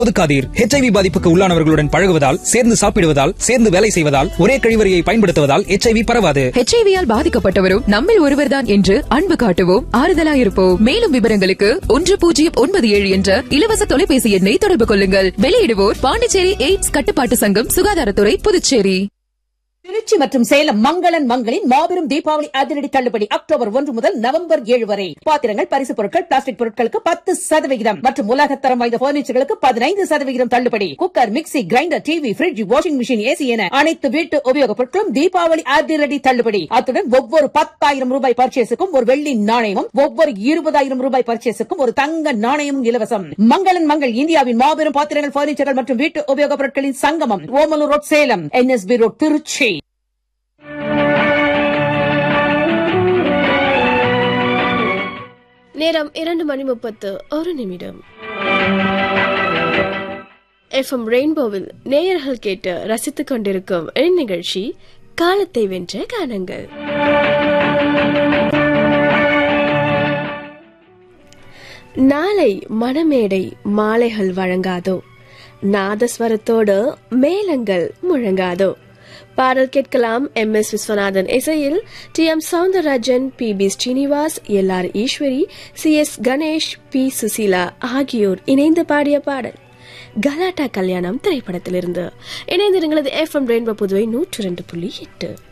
ஒதுக்காதீர் HIV பாதிப்புக்கு உள்ளானவர்களுடன் பழகுவதால் சேர்ந்து சாப்பிடுவதால் சேர்ந்து வேலை செய்வதால் ஒரே கழிவறையை பயன்படுத்துவதால் ஹெச்ஐவி பரவாது ஹெச்ஐவியால் பாதிக்கப்பட்டவரும் நம்மில் ஒருவர்தான் என்று அன்பு காட்டுவோம் ஆறுதலாயிருப்போம் மேலும் விவரங்களுக்கு ஒன்று பூஜ்ஜியம் ஒன்பது ஏழு என்ற இலவச தொலைபேசி எண்ணை தொடர்பு கொள்ளுங்கள் வெளியிடுவோர் பாண்டிச்சேரி எய்ட்ஸ் கட்டுப்பாட்டு சங்கம் சுகாதாரத்துறை புதுச்சேரி திருச்சி மற்றும் சேலம் மங்களன் மங்களின் மாபெரும் தீபாவளி அதிரடி தள்ளுபடி அக்டோபர் ஒன்று முதல் நவம்பர் ஏழு வரை பாத்திரங்கள் பரிசு பொருட்கள் பிளாஸ்டிக் பொருட்களுக்கு பத்து சதவிகிதம் மற்றும் உலகத்தரம் வாய்ந்த பர்னிச்சர்களுக்கு பதினைந்து சதவிகிதம் தள்ளுபடி cooker mixie grinder TV fridge washing machine AC என அனைத்து வீட்டு உபயோகப் பொருட்களும் தீபாவளி அதிரடி தள்ளுபடி அத்துடன் ஒவ்வொரு பத்தாயிரம் ரூபாய் பர்ச்சேஸுக்கும் ஒரு வெள்ளி நாணயமும் ஒவ்வொரு இருபதாயிரம் ரூபாய் பர்ச்சேஸுக்கும் ஒரு தங்க நாணயமும் இலவசம் மங்களன் மங்கள் இந்தியாவின் மாபெரும் பாத்திரங்கள் பர்னிச்சர்கள் மற்றும் வீட்டு உபயோகப் பொருட்களின் சங்கமம் Omalur road Salem NSB road Trichy நேரம் இரண்டு மணி முப்பத்து ஒரு நிமிடம் எஃப்எம் ரெயின்போவில் நேயர்கள் கேட்டு ரசித்துக் கொண்டிருக்கும் இந்நிகழ்ச்சி காலத்தை வென்ற கானங்கள் நாளை மணமேடை மாலைகள் வழங்காதோ நாதஸ்வரத்தோடு மேளங்கள் முழங்காதோ பாடல் கேட்கலாம் எம் எஸ் விஸ்வநாதன் இசையில் T M Soundararajan P B Srinivas L R Eswari C S Ganesh P Susheela ஆகியோர் இணைந்து பாடிய பாடல் கலாட்டா கல்யாணம் திரைப்படத்திலிருந்து இணைந்திருங்களது எஃப் எம் ரெயின்போ புதுவை நூற்று ரெண்டு புள்ளி எட்டு